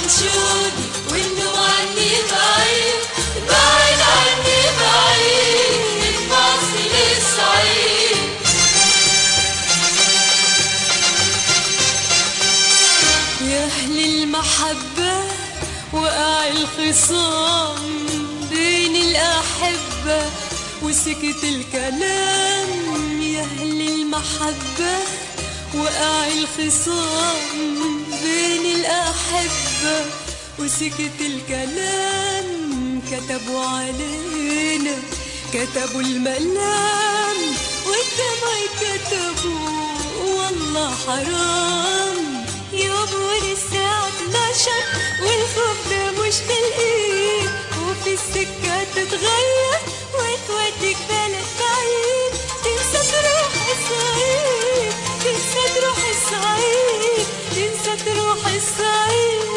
من شوقي وانه عني بعيد بعيد عني بعيد من مصر للصعيد يا أهل المحبة وقع الخصام بين الأحبة وسكت الكلام يا أهل المحبة وقع الخصام بين الأحبة وسكت الكلام كتبوا علينا كتبوا الملام والدمع كتبوا والله حرام يوم الساعة 12 والخوف ده مش بالايد وفي السكة تتغير وتوديك بلد بعيد تنسى تروح الصعيد تنسى تروح الصعيد تنسى تروح الصعيد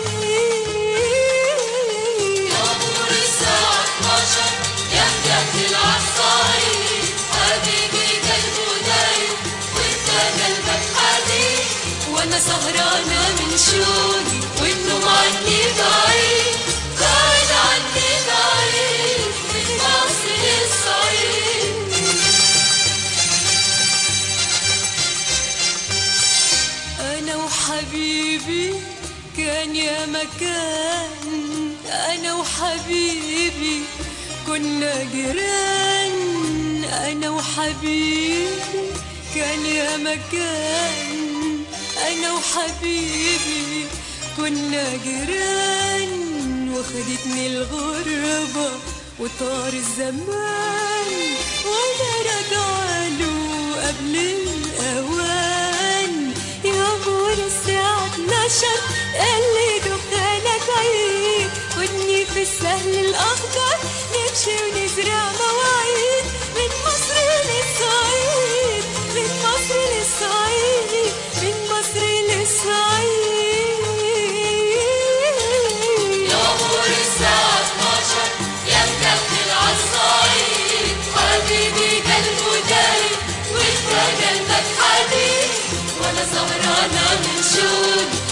عمر الساعة 12 يهدف العصاير حبيبي قلبه دايب وانت قلبك حديد وانا سهرانة من شوقي والنوم عني بعيد بعيد عني بعيد من مصر للصعيد أنا وحبيبي كان يا مكان أنا وحبيبي كنا جيران أنا وحبيبي كان يا مكان أنا وحبيبي كنا جيران وخدتني الغربة وطار الزمان وأنا راجعة له قبل الأوان يوم الساعة 12 قال لي دخانك عيد ودني في السهل الأخضر نمشي ونزرع مواعيد من مصر للصعيد من مصر للصعيد من مصر للصعيد عمر الساعة 12 يهدف العصاير حبيبي قلبه دايب وانت قلبك حديد وانا سهرانة من شوقي